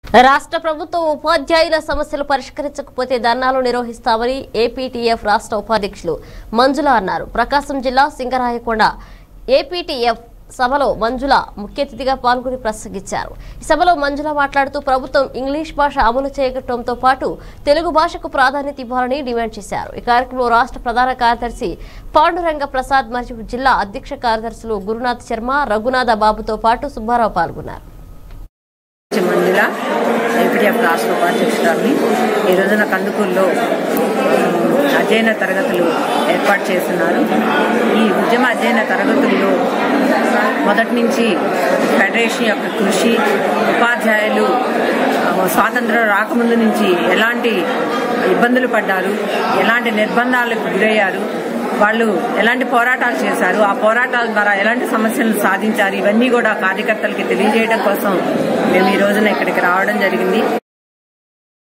రాష్ట్ర ప్రభుత్వం ఉపాధ్యాయుల సమస్యలు పరిష్కరించకపోతే ధర్నాలు నిర్వహిస్తామని ఏపీటీఎఫ్ రాష్ట్ర ఉపాధ్యక్షులు మంజుల అన్నారు ప్రకాశం జిల్లా సింగరాయకొండ ఏపీటీఎఫ్ సభలో మంజుల ముఖ్య అతిథిగా పాల్గొని ప్రసంగించారు ఈ సభలో మంజుల మాట్లాడుతూ ప్రభుత్వం ఇంగ్లీష్ భాష అమలు చేయటంతో పాటు తెలుగు భాషకు ప్రాధాన్యత ఇవ్వాలని డిమాండ్ చేశారు ఈ కార్యక్రమంలో రాష్ట్ర ప్రధాన కార్యదర్శి పాండురంగ ప్రసాద్ మరియు జిల్లా అధ్యక్ష కార్యదర్శులు గురునాథ్ శర్మ రఘునాథ బాబుతో పాటు సుబ్బారావు పాల్గొన్నారు మంజుల ఏపీఎఫ్ రాష్ట్ర ఉపాధ్యక్షురాలని ఈ రోజున కందుకూరులో అధ్యయన తరగతులు ఏర్పాటు చేస్తున్నారు ఈ ఉద్యమ అధ్యయన తరగతుల్లో మొదటి నుంచి ఫెడరేషన్ యొక్క కృషి ఉపాధ్యాయులు ఆ, స్వాతంత్రం రాకముందు నుంచి ఎలాంటి ఇబ్బందులు పడ్డారు ఎలాంటి నిర్బంధాలకు గురయ్యారు వాళ్ళు ఎలాంటి పోరాటాలు చేశారు ఆ పోరాటాల ద్వారా ఎలాంటి సమస్యలను సాధించారు ఇవన్నీ కూడా కార్యకర్తలకి తెలియజేయడం కోసం మేము ఈ రోజున ఇక్కడికి రావడం జరిగింది